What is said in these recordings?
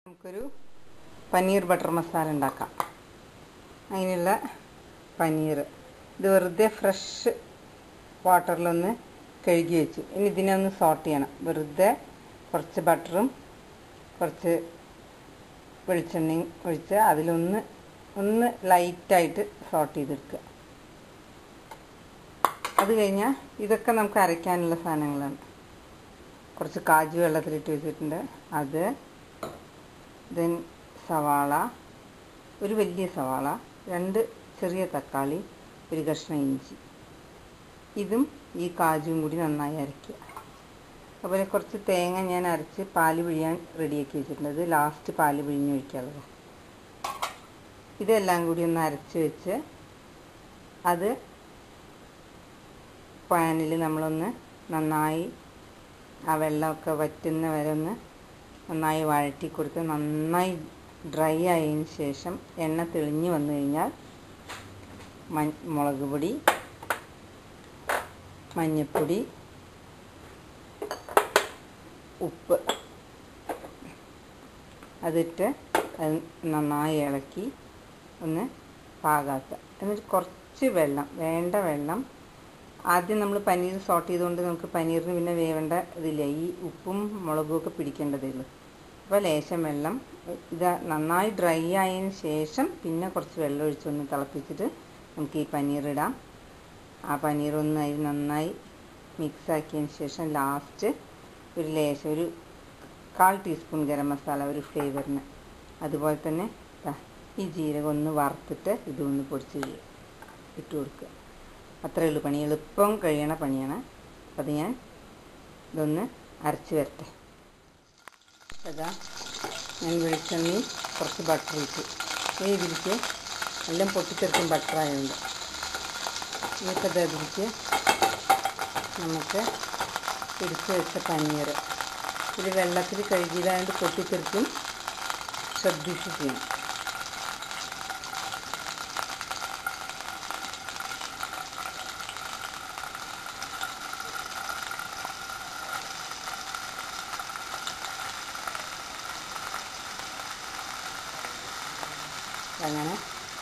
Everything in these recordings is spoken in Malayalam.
നമുക്കൊരു പനീർ ബട്ടർ മസാല ഉണ്ടാക്കാം അതിനുള്ള പനീർ ഇത് വെറുതെ ഫ്രഷ് വാട്ടറിലൊന്ന് കഴുകി വെച്ചു ഇനി ഇതിനെ ഒന്ന് സോട്ട് ചെയ്യണം വെറുതെ കുറച്ച് ബട്ടറും കുറച്ച് വെളിച്ചെണ്ണയും ഒഴിച്ച് അതിലൊന്ന് ഒന്ന് ലൈറ്റായിട്ട് സോട്ട് ചെയ്തെടുക്കുക അത് കഴിഞ്ഞാൽ ഇതൊക്കെ നമുക്ക് അരയ്ക്കാനുള്ള സാധനങ്ങളാണ് കുറച്ച് കാജു വെള്ളത്തിലിട്ട് വെച്ചിട്ടുണ്ട് അത് ദെൻ സവാള ഒരു വലിയ സവാള രണ്ട് ചെറിയ തക്കാളി ഒരു കഷ്ണം ഇഞ്ചി ഇതും ഈ കാജുവും കൂടി നന്നായി അരയ്ക്കുക അതുപോലെ കുറച്ച് തേങ്ങ ഞാൻ അരച്ച് പാല് പിഴിയാൻ റെഡിയാക്കി വെച്ചിട്ടുണ്ട് അത് ലാസ്റ്റ് പാല് പിഴിഞ്ഞ് ഒഴിക്കാനുള്ളത് ഇതെല്ലാം കൂടി ഒന്ന് അരച്ച് വെച്ച് അത് പാനിൽ നമ്മളൊന്ന് നന്നായി ആ വെള്ളമൊക്കെ വറ്റുന്ന വരെ ഒന്ന് നന്നായി വഴറ്റി കൊടുത്ത് നന്നായി ഡ്രൈ ആയതിന് ശേഷം എണ്ണ തെളിഞ്ഞ് വന്നു കഴിഞ്ഞാൽ മ മുളക് പൊടി മഞ്ഞൾപ്പൊടി ഉപ്പ് അതിട്ട് അത് നന്നായി ഇളക്കി ഒന്ന് പാകാക്കുക എന്നിട്ട് കുറച്ച് വെള്ളം വേണ്ട വെള്ളം ആദ്യം നമ്മൾ പനീർ സോട്ട് ചെയ്തുകൊണ്ട് നമുക്ക് പനീറിന് പിന്നെ വേവേണ്ട ഇതില്ല ഈ ഉപ്പും മുളകും ഒക്കെ പിടിക്കേണ്ടതേ ഉള്ളൂ അപ്പോൾ ലേശം വെള്ളം ഇത് നന്നായി ഡ്രൈ ആയതിന് ശേഷം പിന്നെ കുറച്ച് വെള്ളം ഒഴിച്ചൊന്ന് തിളപ്പിച്ചിട്ട് നമുക്ക് ഈ പനീർ ഇടാം ആ പനീർ ഒന്ന് അതിൽ നന്നായി മിക്സ് ആക്കിയതിന് ശേഷം ലാസ്റ്റ് ഒരു ലേശം ഒരു കാൽ ടീസ്പൂൺ ഗരം മസാല ഒരു ഫ്ലേവറിന് അതുപോലെ തന്നെ ഈ ജീരകം ഒന്ന് വറുത്തിട്ട് ഇതൊന്ന് പൊടിച്ച് ഇട്ട് കൊടുക്കുക അത്രയേ ഉള്ളൂ പണി എളുപ്പം കഴിയണ പണിയാണ് അത് ഞാൻ ഇതൊന്ന് അരച്ച് വരട്ടെ അതാ ഞാൻ വെളിച്ചെണ്ണി കുറച്ച് ബട്ടർ ഇട്ടു ഈ ഇതിലേക്ക് എല്ലാം പൊട്ടിത്തെറിക്കും ബട്ടർ ആയതുകൊണ്ട് ഇതൊക്കെ ഇതിലേക്ക് നമുക്ക് പിടിച്ച് വെച്ച പനീർ ഇത് വെള്ളത്തിൽ കഴുകിയതായത് പൊട്ടിത്തെറിക്കും ശ്രദ്ധിച്ച് ചെയ്യണം അങ്ങനെ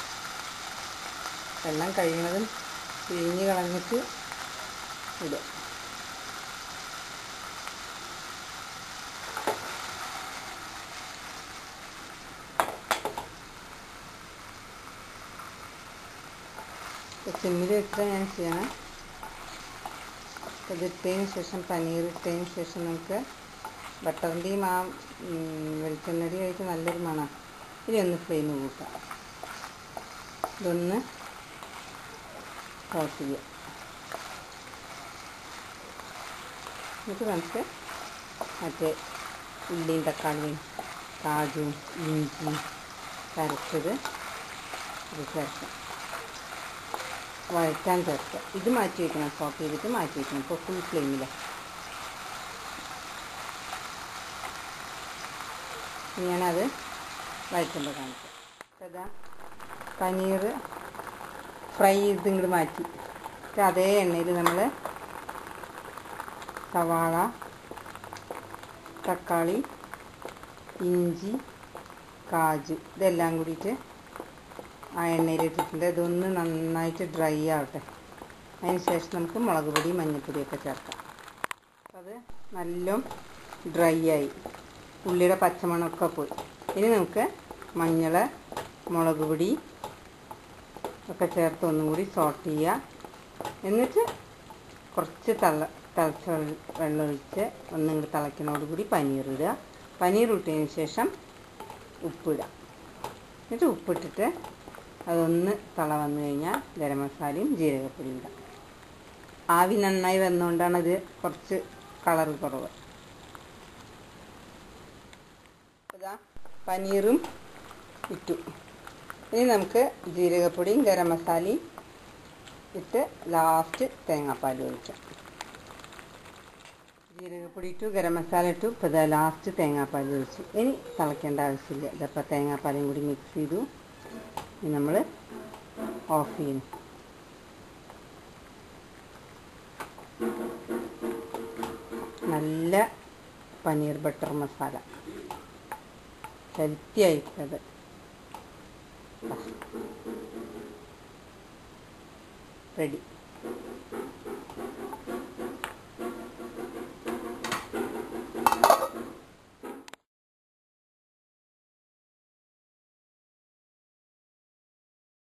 വെള്ളം കഴിയുന്നതും പിഴിഞ്ഞ് കളഞ്ഞിട്ട് ഇടുക സിമ്മിൽ വെച്ചിട്ട് ഞാൻ ചെയ്യണം ഇതിട്ടതിന് ശേഷം പനീർ ഇട്ടതിന് ശേഷം നമുക്ക് ബട്ടറിൻ്റെയും ആ വെളിച്ചെണ്ണയുടെയും ആയിട്ട് നല്ലൊരു മണം ഇനി ഒന്ന് ഫ്ലെയിം കൂട്ടാം ഇതൊന്ന് ടോസ് ചെയ്യുക എന്നിട്ട് നമുക്ക് മറ്റേ ഉള്ളിയും തക്കാളിയും കാജും ഇഞ്ചിയും കരച്ചത് ഇത് ചേർക്കാം വഴറ്റാൻ ചേർക്കുക ഇത് മാറ്റി വയ്ക്കണം സോട്ട് ചെയ്തിട്ട് മാറ്റി വയ്ക്കണം ഇപ്പോൾ ഫുൾ ഫ്ലെയിമിലാണ് ഞാനത് വഴറ്റുമ്പോൾ കാണിക്കാം അതാ പനീർ ഫ്രൈ ചെയ്ത് ഇങ്ങോട്ട് മാറ്റി അതേ എണ്ണയിൽ നമ്മൾ സവാള തക്കാളി ഇഞ്ചി കാജു ഇതെല്ലാം കൂടിയിട്ട് ആ എണ്ണയിലിട്ടിട്ടുണ്ട് ഇതൊന്ന് നന്നായിട്ട് ഡ്രൈ ആവട്ടെ അതിന് ശേഷം നമുക്ക് മുളക് പൊടി മഞ്ഞൾപ്പൊടിയൊക്കെ ചേർക്കാം അത് നല്ല ഡ്രൈ ആയി ഉള്ളിയുടെ പച്ചമണമൊക്കെ പോയി ഇനി നമുക്ക് മഞ്ഞൾ മുളക് പൊടി ഒക്കെ ചേർത്ത് ഒന്നും കൂടി സോട്ട് ചെയ്യുക എന്നിട്ട് കുറച്ച് തള തിളച്ച വെള്ളം ഒഴിച്ച് ഒന്നും കൂടി തിളയ്ക്കുന്നതോട് കൂടി പനീർ ഇടുക പനീർ ഇട്ടതിന് ശേഷം ഉപ്പിടുക എന്നിട്ട് ഉപ്പിട്ടിട്ട് അതൊന്ന് തള വന്നു കഴിഞ്ഞാൽ ഗരം മസാലയും ജീരകപ്പൊടിയും ഇടാം ആവി നന്നായി വന്നുകൊണ്ടാണ് ഇത് കുറച്ച് കളർ കുറവ് ഇതാ പനീറും ഇട്ടു ഇനി നമുക്ക് ജീരകപ്പൊടിയും ഗരം മസാലയും ഇട്ട് ലാസ്റ്റ് തേങ്ങാപ്പാൽ ഒഴിക്കാം ജീരകപ്പൊടി ഇട്ടു ഗരം മസാല ഇട്ടു ഇപ്പോൾ ഇതാ ലാസ്റ്റ് തേങ്ങാപ്പാൽ ഒഴിച്ചു ഇനി തിളയ്ക്കേണ്ട ആവശ്യമില്ല ഇതപ്പോൾ തേങ്ങാപ്പാലും കൂടി മിക്സ് ചെയ്തു ഇനി നമ്മൾ ഓഫ് ചെയ്യുന്നു നല്ല പനീർ ബട്ടർ മസാല ഹെൽത്തി ആയിട്ടുള്ളത് റെഡി